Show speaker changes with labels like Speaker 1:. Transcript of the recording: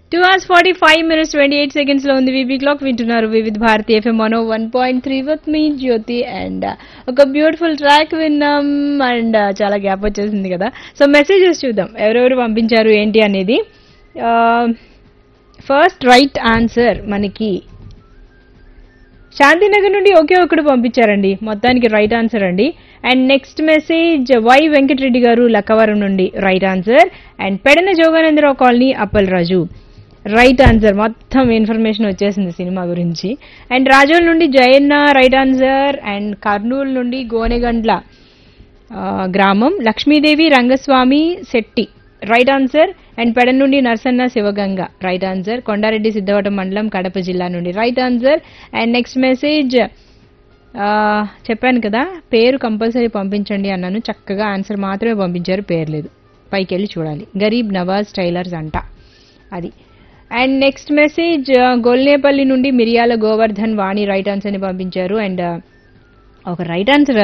Speaker 1: two hours forty five minutes twenty eight seconds లో ఉంది VB clock వింటున్నారు Vividh Bharati FM మనో one point three with me Jyothi and ఒక beautiful track విన్నాం and చాలా గ్యాప్ వచ్చేసింది కదా సో మెసేజెస్ చూద్దాం ఎవరెవరు పంపించారు ఏంటి అనేది ఫస్ట్ రైట్ ఆన్సర్ మనకి శాంతినగర్ నుండి ఒకే ఒకడు పంపించారండి మొత్తానికి రైట్ ఆన్సర్ అండి and next message Y Venkatareddy గారు లక్కవరం నుండి right answer and Pedana Joganandarao colony Appalaraju right answer మొత్తం ఇన్ఫర్మేషన్ వచ్చేసింది సినిమా గురించి అండ్ రాజోల్ నుండి Jayanna right answer and Kurnool నుండి గోనెగండ్ల ఆ, గ్రామం Lakshmidevi Rangaswamy Shetty right answer and పెడ నుండి నర్సన్న శివగంగ రైట్ ఆన్సర్ కొండారెడ్డి సిద్ధవటం మండలం కడప జిల్లా నుండి right answer and next message చెప్పాను కదా పేరు కంపల్సరీ పంపించండి అన్నాను చక్కగా ఆన్సర్ మాత్రమే పంపించారు పేరు లేదు పైకి వెళ్ళి చూడాలి గరీబ్ నవాజ్ టైలర్స్ అంట అది అండ్ నెక్స్ట్ మెసేజ్ గొల్నేపల్లి నుండి మిరియాల గోవర్ధన్ వాణి రైట్ ఆన్సర్ ని పంపించారు అండ్ ఒక రైట్ ఆన్సర్